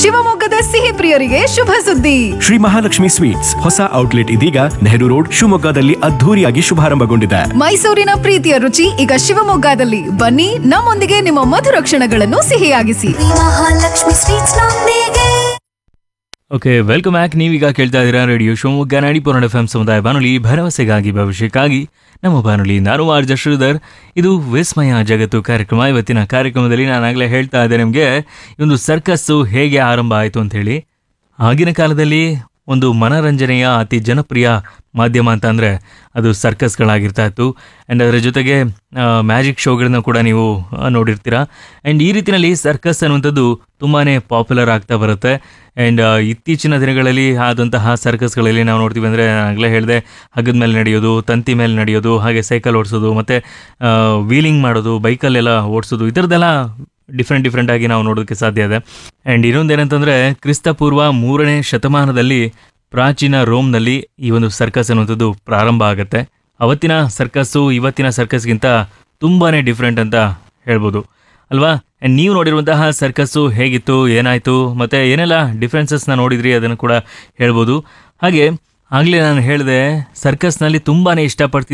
ಶಿವಮೊಗ್ಗದ ಸಿಹಿ ಪ್ರಿಯರಿಗೆ ಶುಭ ಸುದ್ದಿ ಶ್ರೀ ಮಹಾಲಕ್ಷ್ಮಿ ಸ್ವೀಟ್ಸ್ ಹೊಸ ಔಟ್ಲೆಟ್ ಇದೀಗ ನೆಹರು ರೋಡ್ ಶಿವಮೊಗ್ಗದಲ್ಲಿ ಅದ್ಧೂರಿಯಾಗಿ ಶುಭಾರಂಭಗೊಂಡಿದೆ ಮೈಸೂರಿನ ಪ್ರೀತಿಯ ರುಚಿ ಈಗ ಶಿವಮೊಗ್ಗದಲ್ಲಿ ಬನ್ನಿ ನಮ್ಮೊಂದಿಗೆ ನಿಮ್ಮ ಮಧುರ ಕ್ಷಣಗಳನ್ನು ಸಿಹಿಯಾಗಿಸಿ ಮಹಾಲಕ್ಷ್ಮಿ ಸ್ವೀಟ್ಸ್ ನೊಂದಿಗೆ ಓಕೆ ವೆಲ್ಕಮ್ ಬ್ಯಾಕ್ ನೀವೀಗ ಕೇಳ್ತಾ ಇದ್ದೀರಾ radio Shivamogga Nadipura F M ಸಮುದಾಯ ಬಾನುಲಿ ಭರವಸೆಗಾಗಿ ಭವಿಷ್ಯಕ್ಕಾಗಿ ನಮ್ಮ ಬಾನುಲಿ ನಾನು ಆರ್ ಜ ಶ್ರೀಧರ್ ಇದು ವಿಸ್ಮಯ ಜಗತ್ತು ಕಾರ್ಯಕ್ರಮ ಇವತ್ತಿನ ಕಾರ್ಯಕ್ರಮದಲ್ಲಿ ನಾನಾಗಲೇ ಹೇಳ್ತಾ ಇದ್ದೆ ನಿಮಗೆ ಈ ಒಂದು ಸರ್ಕಸ್ಸು ಹೇಗೆ ಆರಂಭ ಆಯಿತು ಅಂತ ಹೇಳಿ ಆಗಿನ ಕಾಲದಲ್ಲಿ ಒಂದು ಮನರಂಜನೆಯ ಅತಿ ಜನಪ್ರಿಯ ಮಾಧ್ಯಮ ಅಂತ ಅಂದರೆ ಅದು ಸರ್ಕಸ್ಗಳಾಗಿರ್ತಾ ಇತ್ತು ಆ್ಯಂಡ್ ಅದರ ಜೊತೆಗೆ ಮ್ಯಾಜಿಕ್ ಶೋಗಳನ್ನ ಕೂಡ ನೀವು ಆ, ನೋಡಿರ್ತೀರ ಆ್ಯಂಡ್ ಈ ರೀತಿಯಲ್ಲಿ ಸರ್ಕಸ್ ಅನ್ನುವಂಥದ್ದು ತುಂಬಾ ಪಾಪ್ಯುಲರ್ ಆಗ್ತಾ ಬರುತ್ತೆ ಆ್ಯಂಡ್ ಇತ್ತೀಚಿನ ದಿನಗಳಲ್ಲಿ ಆದಂತಹ ಸರ್ಕಸ್ಗಳಲ್ಲಿ ನಾವು ನೋಡ್ತೀವಿ ಅಂದರೆ ಆಗಲೇ ಹೇಳಿದೆ ಹಗ್ಗದ ಮೇಲೆ ನಡೆಯೋದು ತಂತಿ ಮೇಲೆ ನಡೆಯೋದು ಹಾಗೆ ಸೈಕಲ್ ಓಡಿಸೋದು ಮತ್ತು ವೀಲಿಂಗ್ ಮಾಡೋದು ಬೈಕಲ್ಲೆಲ್ಲ ಓಡಿಸೋದು ಈ ಥರದ್ದೆಲ್ಲ ಡಿಫ್ರೆಂಟ್ ಡಿಫ್ರೆಂಟ್ ಆಗಿ ನಾವು ನೋಡೋದಕ್ಕೆ ಸಾಧ್ಯ ಇದೆ ಆ್ಯಂಡ್ ಇನ್ನೊಂದೇನಂತಂದರೆ ಕ್ರಿಸ್ತಪೂರ್ವ ಮೂರನೇ ಶತಮಾನದಲ್ಲಿ ಪ್ರಾಚೀನ ರೋಮ್ನಲ್ಲಿ ಈ ಒಂದು ಸರ್ಕಸ್ ಅನ್ನುವಂಥದ್ದು ಪ್ರಾರಂಭ ಆಗುತ್ತೆ ಅವತ್ತಿನ ಸರ್ಕಸ್ಸು ಇವತ್ತಿನ ಸರ್ಕಸ್ಗಿಂತ ತುಂಬಾ ಡಿಫ್ರೆಂಟ್ ಅಂತ ಹೇಳ್ಬೋದು ಅಲ್ವಾ ಆ್ಯಂಡ್ ನೀವು ನೋಡಿರುವಂತಹ ಸರ್ಕಸ್ಸು ಹೇಗಿತ್ತು ಏನಾಯಿತು ಮತ್ತು ಏನೆಲ್ಲ ಡಿಫ್ರೆನ್ಸಸ್ನ ನೋಡಿದ್ರಿ ಅದನ್ನು ಕೂಡ ಹೇಳ್ಬೋದು ಹಾಗೆ ಆಗಲೇ ನಾನು ಹೇಳಿದೆ ಸರ್ಕಸ್ನಲ್ಲಿ ತುಂಬಾ ಇಷ್ಟಪಡ್ತಿದ್ದೆ